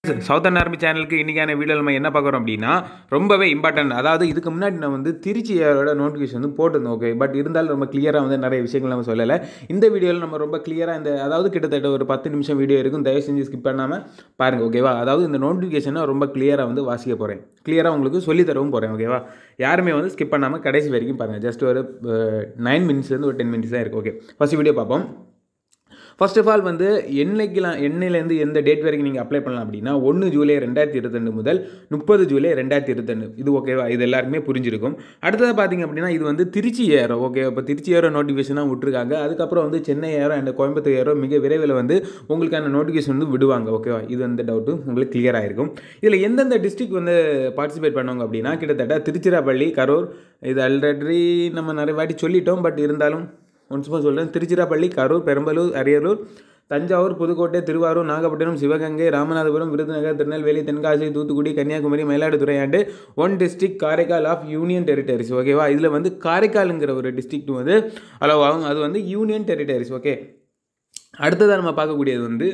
Southern army சேனலுக்கு இன்றைக்கான video நம்ம என்ன பார்க்குறோம் அப்படின்னா ரொம்பவே இம்பார்ட்டன்ட் அதாவது இதுக்கு முன்னாடி நான் வந்து திருச்சி ஏரோட நோட்டிஃபிகேஷன் வந்து போட்டிருந்தோம் ஓகே பட் இருந்தாலும் ரொம்ப கிளியராக வந்து நிறைய விஷயங்கள் நம்ம சொல்லலை இந்த வீடியோவில் நம்ம ரொம்ப கிளியராக இந்த அதாவது கிட்டத்தட்ட ஒரு பத்து நிமிஷம் வீடியோ இருக்கும் தயவு செஞ்சு ஸ்கிப் பண்ணாமல் பாருங்கள் ஓகேவா அதாவது இந்த நோட்டிஃபிகேஷனை ரொம்ப கிளியராக வந்து வாசிக்க போகிறேன் கிளியராக உங்களுக்கு சொல்லித் தரவும் போகிறேன் ஓகேவா யாருமே வந்து ஸ்கிப் பண்ணாமல் கடைசி வரைக்கும் பாருங்கள் ஜஸ்ட் ஒரு நைன் மினிட்ஸ்லேருந்து ஒரு டென் மினிட்ஸ் தான் இருக்குது ஓகே ஃபஸ்ட் வீடியோ பார்ப்போம் ஃபர்ஸ்ட் ஆஃப் ஆல் வந்து என்னைக்கெலாம் எண்ணெயிலேருந்து எந்த டேட் வரைக்கும் நீங்கள் அப்ளை பண்ணலாம் அப்படின்னா ஒன்று ஜூலை ரெண்டாயிரத்தி இருபத்தெண்டு முதல் முப்பது ஜூலை ரெண்டாயிரத்தி இருபத்தெண்டு இது ஓகேவா இது எல்லாருக்குமே புரிஞ்சிருக்கும் அடுத்தது பார்த்தீங்க அப்படின்னா இது வந்து திருச்சி ஏரோ ஓகே இப்போ திருச்சி ஏரோ நோட்டிஃபிகேஷனாக விட்டுருக்காங்க அதுக்கப்புறம் வந்து Chennai aero and Coimbatore aero மிக விரைவில் வந்து உங்களுக்கான நோட்டிஃபிகேஷன் வந்து விடுவாங்க ஓகேவா இது அந்த டவுட்டு உங்களுக்கு கிளியர் ஆயிருக்கும் இதில் எந்தெந்த டிஸ்ட்ரிக் வந்து பார்ட்டிசிபேட் பண்ணுவாங்க அப்படின்னா கிட்டத்தட்ட திருச்சிராப்பள்ளி கரூர் இது ஆல்ரெடி நம்ம நிறைய வாட்டி சொல்லிட்டோம் பட் இருந்தாலும் ஒன்ஸ் மோர் சொல்கிறேன் Tiruchirappalli Karur Perambalur Ariyalur Thanjavur Pudukkottai Tiruvarur Nagapattinam Sivaganga Ramanathapuram Virudhunagar Tirunelveli Tenkasi Thoothukudi Kanyakumari Mayiladuthurai and one district Karaikal of union territories ஓகேவா இதில் வந்து காரைக்காலுங்கிற ஒரு டிஸ்ட்ரிக்ட் வந்து அலோவ் ஆகும் அது வந்து யூனியன் டெரிட்டரிஸ் ஓகே அடுத்ததாக நம்ம பார்க்கக்கூடியது வந்து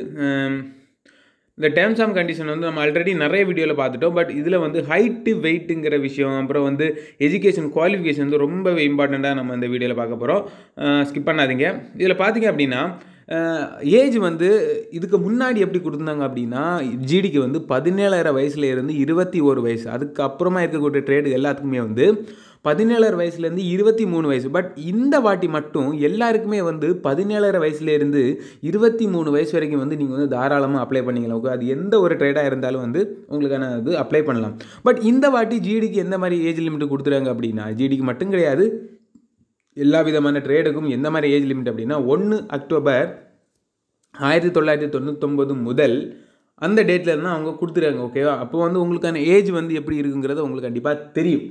இந்த டேர்ம்ஸ் ஆஃப் கண்டிஷன் வந்து நம்ம ஆல்ரெடி நிறைய வீடியோவில் பார்த்துட்டோம் பட் இதில் வந்து ஹைட்டு வெயிட்டுங்கிற விஷயம் அப்புறம் வந்து எஜுகேஷன் குவாலிஃபிகேஷன் வந்து ரொம்பவே இம்பார்ட்டண்ட்டாக நம்ம இந்த வீடியோவில் பார்க்க போகிறோம் ஸ்கிப் பண்ணாதீங்க இதில் பார்த்தீங்க அப்படின்னா ஏஜ் வந்து இதுக்கு முன்னாடி எப்படி கொடுத்துருந்தாங்க அப்படின்னா ஜிடிக்கு வந்து பதினேழாயிரம் வயசுல இருந்து இருபத்தி ஒரு வயசு அதுக்கப்புறமா இருக்கக்கூடிய ட்ரேடு எல்லாத்துக்குமே வந்து பதினேழரை வயசுலேருந்து இருபத்தி மூணு வயசு பட் இந்த வாட்டி மட்டும் எல்லாருக்குமே வந்து பதினேழரை வயசுலேருந்து இருபத்தி மூணு வயசு வரைக்கும் வந்து நீங்கள் வந்து தாராளமாக அப்ளை பண்ணிக்கலாம் ஓகே அது எந்த ஒரு ட்ரேடாக இருந்தாலும் வந்து உங்களுக்கான இது அப்ளை பண்ணலாம் பட் இந்த வாட்டி ஜிடிக்கு எந்த மாதிரி ஏஜ் லிமிட் கொடுத்துறாங்க அப்படின்னா ஜிடிக்கு மட்டும் கிடையாது எல்லா விதமான ட்ரேடுக்கும் எந்த மாதிரி ஏஜ் லிமிட் அப்படின்னா ஒன்று அக்டோபர் ஆயிரத்தி தொள்ளாயிரத்தி தொண்ணூத்தொம்பது முதல் அந்த டேட்டில் இருந்தால் அவங்க கொடுத்துருக்காங்க ஓகேவா அப்போ வந்து உங்களுக்கான ஏஜ் வந்து எப்படி இருக்குங்கிறது உங்களுக்கு கண்டிப்பாக தெரியும்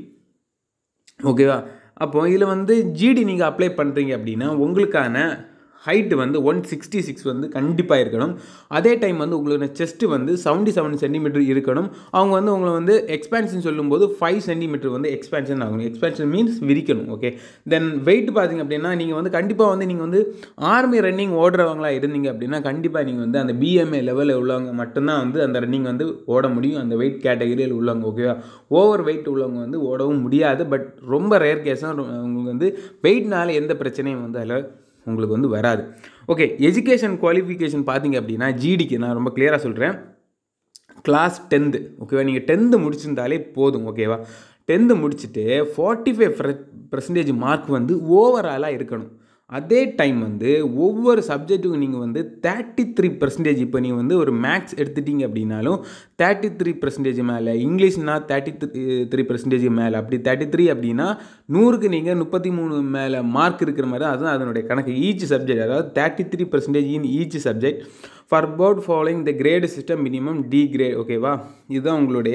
ஓகேவா அப்போ இதில் வந்து ஜிடி நீங்கள் அப்ளை பண்ணுறீங்க அப்படின்னா உங்களுக்கான ஹைட்டு வந்து ஒன் சிக்ஸ்டி சிக்ஸ் வந்து கண்டிப்பாக இருக்கணும் அதே டைம் வந்து உங்களோட செஸ்ட்டு வந்து செவன்ட்டி செவன் சென்டிமீட்டர் இருக்கணும் அவங்க வந்து உங்களை வந்து எக்ஸ்பேன்ஷன் சொல்லும்போது ஃபைவ் சென்டிமீட்டர் வந்து எக்ஸ்பேன்ஷன் ஆகணும் எக்ஸ்பேன்ஷன் மீன்ஸ் விரிக்கணும் ஓகே தென் வெயிட் பார்த்தீங்க அப்படின்னா நீங்கள் வந்து கண்டிப்பாக வந்து நீங்கள் வந்து ஆர்மி ரன்னிங் ஓடுறவங்களா இருந்தீங்க அப்படின்னா கண்டிப்பாக நீங்கள் வந்து அந்த பிஎம்ஏ லெவலில் உள்ளவங்க மட்டும்தான் வந்து அந்த ரன்னிங் வந்து ஓட முடியும் அந்த வெயிட் கேட்டகரியில் உள்ளவங்க ஓகேவா ஓவர் வெயிட் உள்ளவங்க வந்து ஓடவும் முடியாது பட் ரொம்ப ரேர் கேஸாக உங்களுக்கு வந்து வெயிட்னால எந்த பிரச்சனையும் வந்து அதில் உங்களுக்கு வந்து வராது ஓகே எஜுகேஷன் குவாலிஃபிகேஷன் பார்த்தீங்க அப்படின்னா ஜிடிக்கு நான் ரொம்ப கிளியராக சொல்கிறேன் கிளாஸ் டென்த்து ஓகேவா நீங்கள் டென்த்து முடிச்சிருந்தாலே போதும் ஓகேவா டென்த்து முடிச்சுட்டு ஃபார்ட்டி ஃபைவ் பர்சன்டேஜ் மார்க் வந்து ஓவராலாக இருக்கணும் அதே டைம் வந்து ஒவ்வொரு சப்ஜெக்ட்டுக்கும் நீங்கள் வந்து தேர்ட்டி த்ரீ பர்சன்டேஜ் இப்போ நீங்கள் வந்து ஒரு மேக்ஸ் எடுத்துட்டீங்க அப்படின்னாலும் தேர்ட்டி த்ரீ பர்சன்டேஜ் மேலே இங்கிலீஷ்னா தேர்ட்டி த்ரீ பர்சன்டேஜ் மேலே அப்படி தேர்ட்டி த்ரீ அப்படின்னா நூறுக்கு நீங்கள் முப்பத்தி மூணு மேலே மார்க் இருக்கிற மாதிரி அதுதான் அதனுடைய கணக்கு ஈச் சப்ஜெக்ட் அதாவது thirty three percentage in each subject for board following the grade system minimum D grade ஓகேவா இதுதான் உங்களுடைய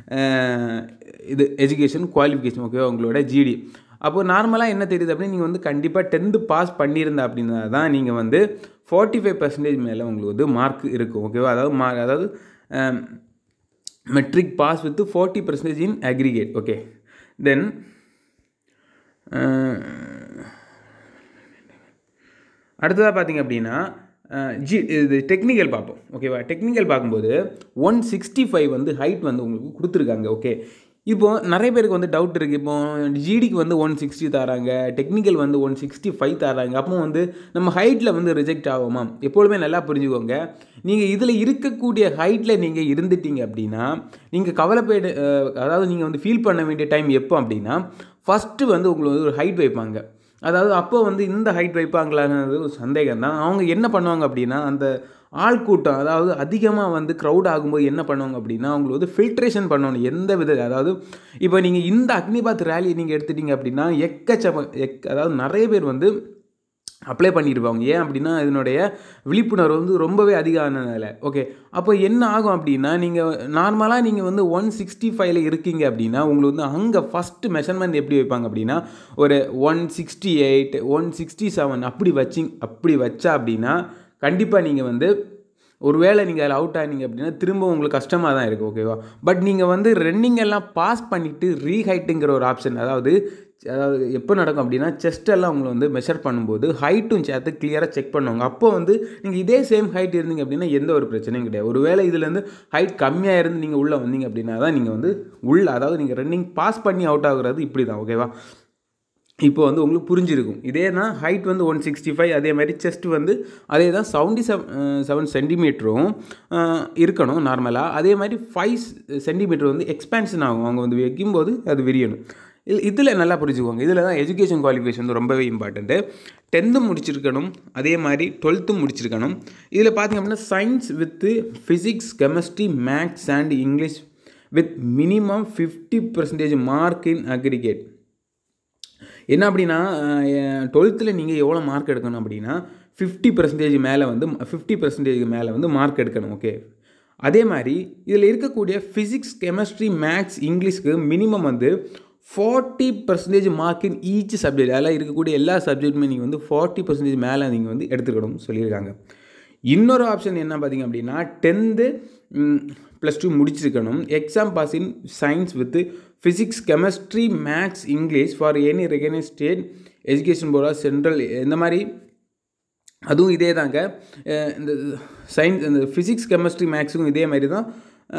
இது எஜுகேஷன் குவாலிஃபிகேஷன் ஓகேவா உங்களோட ஜிடி அப்போ நார்மலாக என்ன தெரியுது அப்படின்னு நீங்கள் வந்து கண்டிப்பாக டென்த்து பாஸ் பண்ணியிருந்தா அப்படின்னா தான் நீங்கள் வந்து ஃபார்ட்டி ஃபைவ் பர்சன்டேஜ் மேலே உங்களுக்கு வந்து மார்க் இருக்கும் ஓகேவா அதாவது மா அதாவது matric pass with forty percentage in aggregate okay then அடுத்ததாக பார்த்தீங்க அப்படின்னா ஜி இது டெக்னிக்கல் பார்ப்போம் ஓகேவா டெக்னிக்கல் பார்க்கும்போது ஒன் சிக்ஸ்டி ஃபைவ் வந்து ஹைட் வந்து உங்களுக்கு கொடுத்துருக்காங்க ஓகே இப்போ நிறைய பேருக்கு வந்து டவுட் இருக்குது இப்போ ஜிடிக்கு வந்து ஒன் சிக்ஸ்டி தராங்க டெக்னிக்கல் வந்து ஒன் சிக்ஸ்டி ஃபைவ் தராங்க அப்போ வந்து நம்ம ஹைட்டில் வந்து ரிஜெக்ட் ஆகுமா எப்பொழுதுமே நல்லா புரிஞ்சுக்கோங்க நீங்கள் இதில் இருக்கக்கூடிய ஹைட்டில் நீங்கள் இருந்துட்டீங்க அப்படின்னா நீங்கள் கவலைப்பேடு அதாவது நீங்கள் வந்து ஃபீல் பண்ண வேண்டிய டைம் எப்போ அப்படின்னா ஃபஸ்ட்டு வந்து உங்களுக்கு வந்து ஒரு ஹைட் வைப்பாங்க அதாவது அப்போ வந்து இந்த ஹைட் வைப்பாங்களாங்கிறது ஒரு சந்தேகம் தான் அவங்க என்ன பண்ணுவாங்க அப்படின்னா அந்த ஆள் கூட்டம் அதாவது அதிகமாக வந்து க்ரௌட் ஆகும்போது என்ன பண்ணுவாங்க அப்படின்னா அவங்களுக்கு வந்து ஃபில்ட்ரேஷன் பண்ணணும் எந்த வித அதாவது இப்போ நீங்கள் இந்த அக்னிபாத் ரேலி நீங்கள் எடுத்துட்டீங்க அப்படின்னா எக்கச்ச எக் அதாவது நிறைய பேர் வந்து அப்ளை பண்ணியிருப்பாங்க ஏன் அப்படின்னா இதனுடைய விழிப்புணர்வு வந்து ரொம்பவே அதிகமானதில் ஓகே அப்போ என்ன ஆகும் அப்படின்னா நீங்கள் நார்மலாக நீங்கள் வந்து ஒன் சிக்ஸ்டி ஃபைவ்ல இருக்கீங்க அப்படின்னா உங்களுக்கு வந்து அங்கே ஃபஸ்ட்டு மெஷர்மெண்ட் எப்படி வைப்பாங்க அப்படின்னா ஒரு one sixty eight one sixty seven அப்படி வச்சிங் அப்படி வச்சா அப்படின்னா கண்டிப்பாக நீங்கள் வந்து ஒருவேளை நீங்கள் அதில் அவுட் ஆனீங்க அப்படின்னா திரும்ப உங்களுக்கு கஷ்டமாக தான் இருக்குது ஓகேவா பட் நீங்கள் வந்து ரன்னிங் எல்லாம் பாஸ் பண்ணிவிட்டு ரீஹைட்டுங்கிற ஒரு ஆப்ஷன் அதாவது அதாவது எப்போ நடக்கும் அப்படின்னா செஸ்ட் எல்லாம் உங்களை வந்து மெஷர் பண்ணும்போது ஹைட்டும் சேர்த்து கிளியராக செக் பண்ணுவாங்க அப்போ வந்து நீங்கள் இதே சேம் ஹைட் இருந்தீங்க அப்படின்னா எந்த ஒரு பிரச்சனையும் கிடையாது ஒருவேளை இதுலேருந்து ஹைட் கம்மியாக இருந்து நீங்கள் உள்ளே வந்தீங்க அப்படின்னா தான் நீங்கள் வந்து உள்ள அதாவது நீங்கள் ரன்னிங் பாஸ் பண்ணி அவுட் ஆகுறது இப்படி தான் ஓகேவா இப்போ வந்து உங்களுக்கு புரிஞ்சிருக்கும் இதே தான் ஹைட் வந்து ஒன் சிக்ஸ்டி ஃபைவ் அதே மாதிரி செஸ்ட் வந்து அதே தான் செவன்டி செவன் செவன் சென்டிமீட்டரும் இருக்கணும் நார்மலாக அதே மாதிரி ஃபைவ் சென்டிமீட்டர் வந்து எக்ஸ்பேன்ஷன் ஆகும் அவங்க வந்து வைக்கும்போது அது விரியணும் இல் இதில் நல்லா புரிஞ்சுக்கோங்க இதில் தான் எஜுகேஷன் குவாலிஃபிகேஷன் வந்து ரொம்பவே இம்பார்ட்டண்ட்டு டென்த்தும் முடிச்சிருக்கணும் அதே மாதிரி டுவெல்த்தும் முடிச்சிருக்கணும் இதில் பார்த்திங்க அப்படின்னா science with physics chemistry maths and English with minimum fifty percentage mark in aggregate என்ன அப்படின்னா டுவெல்த்தில் நீங்கள் எவ்வளோ மார்க் எடுக்கணும் அப்படின்னா ஃபிஃப்டி பர்சன்டேஜ் மேலே வந்து ஃபிஃப்டி பர்சன்டேஜ் மேலே வந்து மார்க் எடுக்கணும் ஓகே அதே மாதிரி இதில் இருக்கக்கூடிய ஃபிசிக்ஸ் கெமிஸ்ட்ரி மேக்ஸ் இங்கிலீஷ்க்கு மினிமம் வந்து forty percentage mark in each subject அதெல்லாம் இருக்கக்கூடிய எல்லா சப்ஜெக்ட்டுமே நீங்கள் வந்து ஃபார்ட்டி பர்சன்டேஜ் மேலே நீங்கள் வந்து எடுத்துக்கணும் சொல்லியிருக்காங்க இன்னொரு ஆப்ஷன் என்ன பார்த்தீங்க அப்படின்னா டென்த்து ப்ளஸ் டூ முடிச்சிருக்கணும் exam pass in science with physics chemistry maths English for any recognise state education போர்டா சென்ட்ரல் இந்த மாதிரி அதுவும் இதே தாங்க இந்த சயின்ஸ் இந்த ஃபிசிக்ஸ் கெமிஸ்ட்ரி மேக்ஸுக்கும் இதே மாதிரி தான்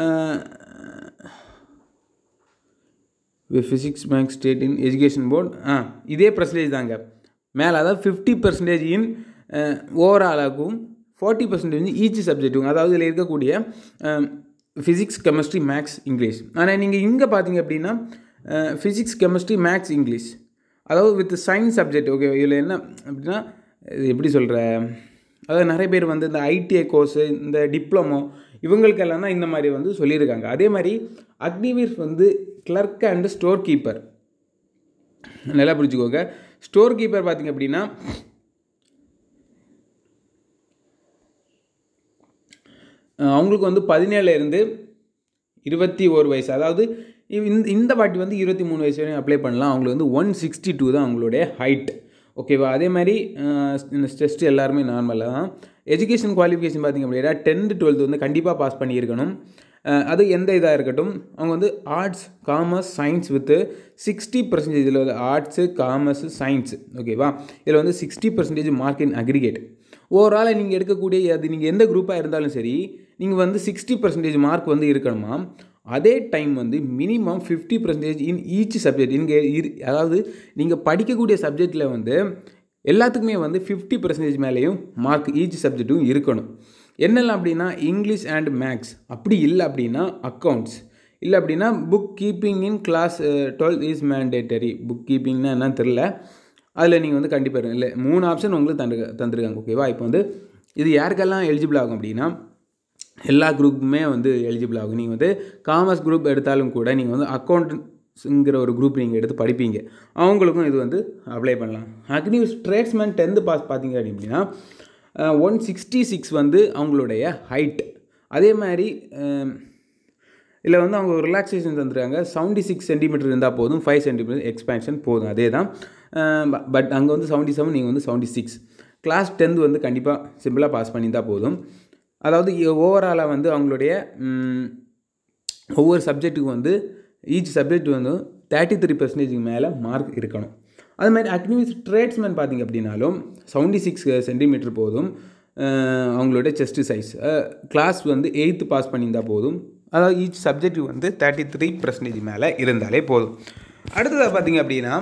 physics maths state in education board ஆ இதே பர்சன்டேஜ் தாங்க மேலே அதாவது ஃபிஃப்டி பர்சன்டேஜ் இன் ஓவராலாகவும் ஃபார்ட்டி பர்சன்டேஜ் ஈச் சப்ஜெக்ட்டுங்க அதாவது இதில் இருக்கக்கூடிய ஃபிசிக்ஸ் கெமிஸ்ட்ரி மேக்ஸ் இங்கிலீஷ் ஆனால் நீங்கள் இங்கே பார்த்தீங்க அப்படின்னா ஃபிசிக்ஸ் கெமிஸ்ட்ரி மேக்ஸ் இங்கிலீஷ் அதாவது வித் சயின்ஸ் சப்ஜெக்ட் ஓகே இதில் என்ன அப்படின்னா இது எப்படி சொல்கிற அதாவது நிறைய பேர் வந்து இந்த ஐடிஐ கோர்ஸு இந்த டிப்ளமோ இவங்களுக்கெல்லாம் தான் இந்த மாதிரி வந்து சொல்லியிருக்காங்க அதே மாதிரி அக்னிவீர் வந்து கிளர்க் அண்டு ஸ்டோர் கீப்பர் நல்லா புரிஞ்சுக்கோங்க ஸ்டோர் கீப்பர் பார்த்திங்க அப்படின்னா அவங்களுக்கு வந்து பதினேழுலேருந்து இருபத்தி ஒரு வயசு அதாவது இந்த இந்த வாட்டி வந்து இருபத்தி மூணு வயசு வரையும் அப்ளை பண்ணலாம் அவங்களுக்கு வந்து ஒன் சிக்ஸ்டி டூ தான் அவங்களுடைய ஹைட் ஓகேவா அதே மாதிரி இந்த டெஸ்ட் எல்லாருமே நார்மலாக தான் எஜுகேஷன் குவாலிஃபிகேஷன் பார்த்திங்க அப்படின்னா டென்த்து டுவெல்த்து வந்து கண்டிப்பாக பாஸ் பண்ணியிருக்கணும் அது எந்த இதாக இருக்கட்டும் அவங்க வந்து arts commerce science with sixty percentage இதில் வந்து ஆர்ட்ஸு காமர்ஸு சயின்ஸு ஓகேவா இதில் வந்து sixty percentage mark in aggregate overall நீங்கள் எடுக்கக்கூடிய அது நீங்கள் எந்த குரூப்பாக இருந்தாலும் சரி நீங்கள் வந்து சிக்ஸ்டி பர்சன்டேஜ் மார்க் வந்து இருக்கணுமா அதே டைம் வந்து minimum fifty percentage in each subject இங்கே இரு அதாவது நீங்கள் படிக்கக்கூடிய சப்ஜெக்டில் வந்து எல்லாத்துக்குமே வந்து ஃபிஃப்டி பர்சன்டேஜ் மேலேயும் மார்க் ஈச் சப்ஜெக்ட்டும் இருக்கணும் என்னெல்லாம் அப்படின்னா இங்கிலீஷ் அண்ட் மேக்ஸ் அப்படி இல்லை அப்படின்னா அக்கௌண்ட்ஸ் இல்லை அப்படின்னா book keeping in class twelve is mandatory book கீப்பிங்னா என்னன்னு தெரில அதில் நீங்கள் வந்து கண்டிப்பாக இல்லை மூணு ஆப்ஷன் உங்களுக்கு தந்து தந்துருக்காங்க ஓகேவா இப்போ வந்து இது யாருக்கெல்லாம் எலிஜிபிள் ஆகும் அப்படின்னா எல்லா குரூப்புமே வந்து எலிஜிபிள் ஆகும் நீங்கள் வந்து காமர்ஸ் குரூப் எடுத்தாலும் கூட நீங்கள் வந்து அக்கௌண்ட்ஸுங்கிற ஒரு குரூப் நீங்கள் எடுத்து படிப்பீங்க அவங்களுக்கும் இது வந்து அப்ளை பண்ணலாம் அக்னி ட்ரேட்ஸ்மேன் டென்த்து பாஸ் பார்த்தீங்க அப்படின்னா ஒன் சிக்ஸ்டி சிக்ஸ் வந்து அவங்களுடைய ஹைட் அதே மாதிரி இதில் வந்து அவங்க ரிலாக்ஸேஷன் தந்துருக்காங்க செவன்டி சிக்ஸ் சென்டிமீட்டர் இருந்தால் போதும் ஃபைவ் சென்டிமீட்டர் எக்ஸ்பேன்ஷன் போதும் அதே தான் பட் அங்கே வந்து செவன்ட்டி செவன் நீங்கள் வந்து செவன்ட்டி சிக்ஸ் கிளாஸ் டென்த் வந்து கண்டிப்பாக சிம்பிளாக பாஸ் பண்ணியிருந்தால் போதும் அதாவது ஓவராலாக வந்து அவங்களுடைய ஒவ்வொரு சப்ஜெக்ட்டுக்கும் வந்து ஈச் சப்ஜெக்ட் வந்து தேர்ட்டி த்ரீ பர்சன்டேஜுக்கு மேலே மார்க் இருக்கணும் அது மாதிரி அக்னிவிஸ் ட்ரேட்ஸ்மேன் பார்த்திங்க அப்படின்னாலும் செவன்ட்டி சிக்ஸ் சென்டிமீட்டர் போதும் அவங்களுடைய செஸ்ட் சைஸ் கிளாஸ் வந்து எயித்து பாஸ் பண்ணியிருந்தால் போதும் அதாவது ஈச் சப்ஜெக்ட் வந்து தேர்ட்டி த்ரீ பர்சன்டேஜ் மேலே இருந்தாலே போதும் அடுத்ததாக பார்த்திங்க அப்படின்னா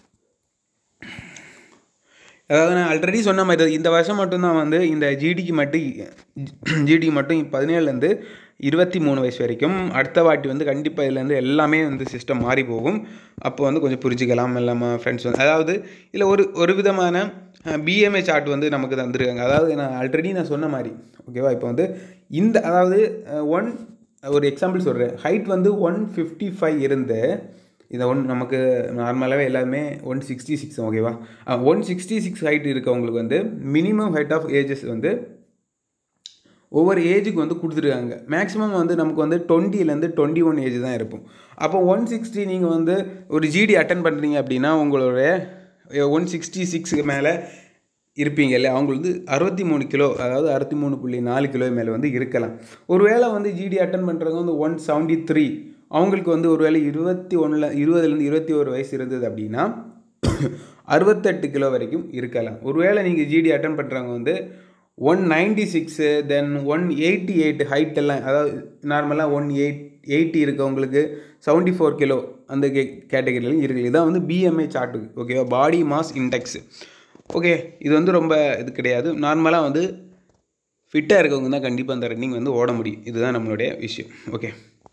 அதாவது நான் ஆல்ரெடி சொன்ன மாதிரி இந்த வருஷம் மட்டும்தான் வந்து இந்த ஜிடிக்கு மட்டும் ஜிடிக்கு மட்டும் பதினேழுலேருந்து இருபத்தி மூணு வயசு வரைக்கும் அடுத்த வாட்டி வந்து கண்டிப்பாக இதுலேருந்து எல்லாமே வந்து சிஸ்டம் மாறி போகும் அப்போ வந்து கொஞ்சம் புரிஞ்சுக்கலாம் எல்லாமே ஃப்ரெண்ட்ஸ் வந்து அதாவது இல்லை ஒரு ஒரு விதமான பிஎம்ஏ சார்ட் வந்து நமக்கு தந்துருக்காங்க அதாவது நான் ஆல்ரெடி நான் சொன்ன மாதிரி ஓகேவா இப்போ வந்து இந்த அதாவது ஒன் ஒரு எக்ஸாம்பிள் சொல்கிறேன் ஹைட் வந்து ஒன் ஃபிஃப்டி ஃபைவ் இருந்து இதை ஒன் நமக்கு நார்மலாகவே எல்லாமே ஒன் சிக்ஸ்டி சிக்ஸ் ஓகேவா ஒன் சிக்ஸ்டி சிக்ஸ் ஹைட் இருக்கவங்களுக்கு வந்து மினிமம் ஹைட் ஆஃப் ஏஜஸ் வந்து ஒவ்வொரு ஏஜுக்கு வந்து கொடுத்துருக்காங்க மேக்ஸிமம் வந்து நமக்கு வந்து டுவெண்ட்டிலேருந்து டுவெண்ட்டி ஒன் ஏஜ் தான் இருப்போம் அப்போ ஒன் சிக்ஸ்டி நீங்கள் வந்து ஒரு ஜிடி அட்டன் பண்ணுறீங்க அப்படின்னா உங்களுடைய ஒன் சிக்ஸ்டி சிக்ஸுக்கு மேலே இருப்பீங்க இல்லை அவங்க வந்து அறுபத்தி மூணு கிலோ அதாவது அறுபத்தி மூணு புள்ளி நாலு கிலோ மேலே வந்து இருக்கலாம் ஒருவேளை வந்து ஜிடி அட்டன் பண்ணுறவங்க வந்து ஒன் செவன்ட்டி த்ரீ அவங்களுக்கு வந்து ஒருவேளை இருபத்தி ஒன்றில் இருபதுலேருந்து இருபத்தி ஒரு வயசு இருந்தது அப்படின்னா அறுபத்தெட்டு கிலோ வரைக்கும் இருக்கலாம் ஒருவேளை நீங்கள் ஜிடி அட்டன் பண்ணுறவங்க வந்து one ninety six then one eighty eight height எல்லாம் அதாவது நார்மலாக ஒன் எயிட் எயிட்டி இருக்கவங்களுக்கு செவன்ட்டி ஃபோர் கிலோ அந்த கே கேட்டகரியிலும் இருக்குது இதான் வந்து பிஎம்ஐ சார்ட்டு ஓகேவா பாடி மாஸ் இன்டெக்ஸ் ஓகே இது வந்து ரொம்ப இது கிடையாது நார்மலாக வந்து ஃபிட்டாக இருக்கவங்க தான் கண்டிப்பாக அந்த ரன்னிங் வந்து ஓட முடியும் இதுதான் நம்மளுடைய விஷயம் ஓகே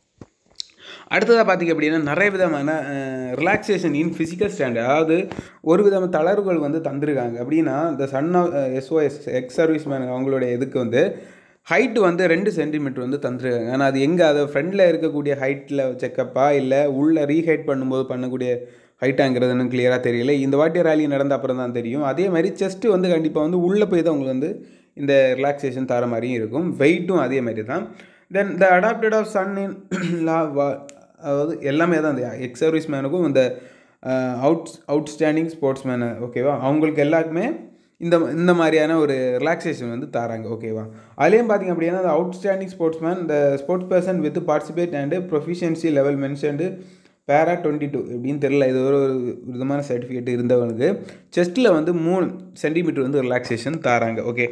அடுத்ததாக பார்த்திங்க அப்படின்னா நிறைய விதமான ரிலாக்ஸேஷன் இன் ஃபிசிக்கல் ஸ்டாண்டர்ட் அதாவது ஒரு விதமான தளர்வுகள் வந்து தந்திருக்காங்க அப்படின்னா இந்த son SOS ex service man அவங்களுடைய இதுக்கு வந்து ஹைட்டு வந்து ரெண்டு சென்டிமீட்டர் வந்து தந்துருக்காங்க ஆனால் அது எங்கே அதை ஃப்ரண்டில் இருக்கக்கூடிய ஹைட்டில் செக்கப்பா இல்லை உள்ளே ரீஹைட் பண்ணும்போது பண்ணக்கூடிய ஹைட்டாங்கிறது இன்னும் கிளியராக தெரியல இந்த வாட்டி ரேலி நடந்த அப்புறம் தான் தெரியும் அதே மாதிரி செஸ்ட்டு வந்து கண்டிப்பாக வந்து உள்ளே போய் தான் உங்களுக்கு வந்து இந்த ரிலாக்ஸேஷன் தர மாதிரியும் இருக்கும் வெயிட்டும் அதே மாதிரி தான் then the adopted of son in law அதாவது எல்லாமே தான் இந்த எக்ஸ் சர்வீஸ் மேனுக்கும் இந்த அவுட் அவுட்ஸ்டாண்டிங் ஸ்போர்ட்ஸ் மேனு ஓகேவா அவங்களுக்கு எல்லாருக்குமே இந்த இந்த மாதிரியான ஒரு ரிலாக்ஸேஷன் வந்து தராங்க ஓகேவா அதுலேயும் பார்த்திங்க அப்படின்னா அந்த அவுட்ஸ்டாண்டிங் ஸ்போர்ட்ஸ் மேன் இந்த sports person with participate and proficiency level mentioned para twenty two எப்படின்னு தெரில இது ஒரு விதமான சர்டிஃபிகேட் இருந்தவனுக்கு செஸ்ட்டில் வந்து மூணு சென்டிமீட்டர் வந்து ரிலாக்ஸேஷன் தராங்க ஓகே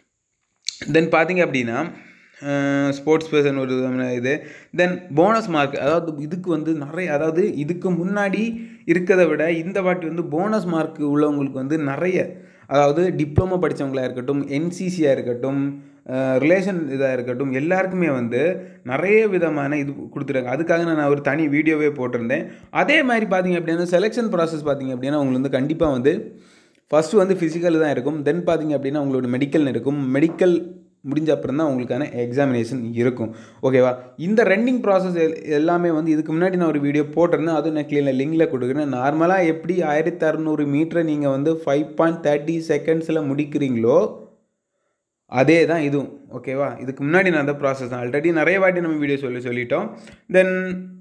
தென் பார்த்திங்க அப்படின்னா ஸ்போர்ட்ஸ் பர்சன் ஒரு விதமான இது தென் போனஸ் மார்க் அதாவது இதுக்கு வந்து நிறைய அதாவது இதுக்கு முன்னாடி இருக்கிறத விட இந்த வாட்டி வந்து போனஸ் மார்க் உள்ளவங்களுக்கு வந்து நிறைய அதாவது டிப்ளமோ படித்தவங்களாக இருக்கட்டும் என்சிசியாக இருக்கட்டும் ரிலேஷன் இதாக இருக்கட்டும் எல்லாருக்குமே வந்து நிறைய விதமான இது கொடுத்துருக்காங்க அதுக்காக நான் ஒரு தனி வீடியோவே போட்டிருந்தேன் அதே மாதிரி பார்த்தீங்க அப்படின்னா செலெக்ஷன் ப்ராசஸ் பார்த்தீங்க அப்படின்னா உங்களுக்கு வந்து கண்டிப்பாக வந்து ஃபஸ்ட்டு வந்து ஃபிசிக்கல் தான் இருக்கும் தென் பார்த்தீங்க அப்படின்னா உங்களோட மெடிக்கல் இருக்கும் மெடிக்கல் முடிஞ்ச அப்புறம் தான் உங்களுக்கான எக்ஸாமினேஷன் இருக்கும் ஓகேவா இந்த ரன்னிங் ப்ராசஸ் எல்லாமே வந்து இதுக்கு முன்னாடி நான் ஒரு வீடியோ போட்டிருந்தேன் அதுவும் நான் கீழே லிங்கில் கொடுக்குறேன் நார்மலாக எப்படி ஆயிரத்தி அறநூறு மீட்டரை நீங்கள் வந்து ஃபைவ் பாயிண்ட் தேர்ட்டி செகண்ட்ஸில் முடிக்கிறீங்களோ அதே தான் இதுவும் ஓகேவா இதுக்கு முன்னாடி நான் அந்த ப்ராசஸ் தான் ஆல்ரெடி நிறைய வாட்டி நம்ம வீடியோ சொல்லி சொல்லிட்டோம் தென்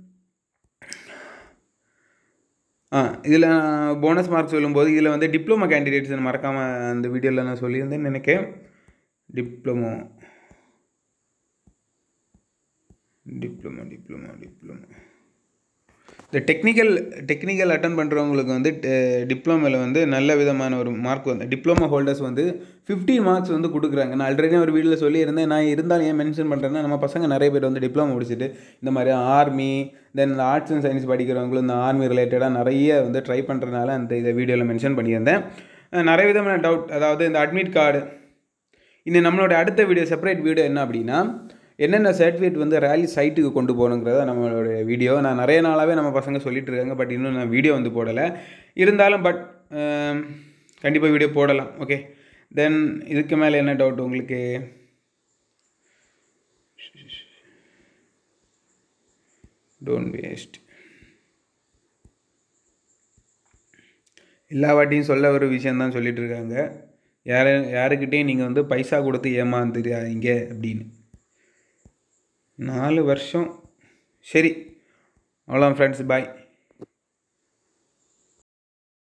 ஆ இதில் போனஸ் மார்க் சொல்லும்போது இதில் வந்து டிப்ளமோ கேண்டிடேட்ஸ் மறக்காமல் அந்த வீடியோவில் நான் சொல்லியிருந்தேன்னு நினைக்கிறேன் டிப்ளமோ டிப்ளமோ டிப்ளமோ டிப்ளமோ இந்த டெக்னிக்கல் டெக்னிக்கல் அட்டன் பண்ணுறவங்களுக்கு வந்து டிப்ளமோவில் வந்து நல்ல விதமான ஒரு மார்க் வந்து டிப்ளமோ ஹோல்டர்ஸ் வந்து ஃபிஃப்டீன் மார்க்ஸ் வந்து கொடுக்குறாங்க நான் ஆல்ரெடி ஒரு வீடியோவில் சொல்லியிருந்தேன் நான் இருந்தாலும் ஏன் மென்ஷன் பண்ணுறேன்னா நம்ம பசங்க நிறைய பேர் வந்து டிப்ளமோ முடிச்சுட்டு இந்த மாதிரி army then arts and science படிக்கிறவங்களும் இந்த ஆர்மி ரிலேட்டடாக நிறைய வந்து ட்ரை பண்ணுறதுனால அந்த இதை வீடியோவில் மென்ஷன் பண்ணியிருந்தேன் நிறைய விதமான டவுட் அதாவது இந்த அட்மிட் கார்டு இன்னும் நம்மளோட அடுத்த வீடியோ செப்பரேட் வீடியோ என்ன அப்படின்னா என்னென்ன சர்டிஃபிகேட் வந்து ரேலி சைட்டுக்கு கொண்டு போகணுங்கிறத நம்மளோட வீடியோ நான் நிறைய நாளாகவே நம்ம பசங்க சொல்லிட்டு இருக்காங்க பட் இன்னும் நான் வீடியோ வந்து போடலை இருந்தாலும் பட் கண்டிப்பாக வீடியோ போடலாம் ஓகே தென் இதுக்கு மேலே என்ன டவுட் உங்களுக்கு டோன்ட் வேஸ்ட் எல்லா வாட்டியும் சொல்ல ஒரு விஷயந்தான் சொல்லிட்டு இருக்காங்க யார் யாருக்கிட்டேயும் நீங்கள் வந்து பைசா கொடுத்து ஏமாந்துடாதீங்க அப்படின்னு நாலு வருஷம் சரி அவ்வளோ ஃப்ரெண்ட்ஸ் பாய்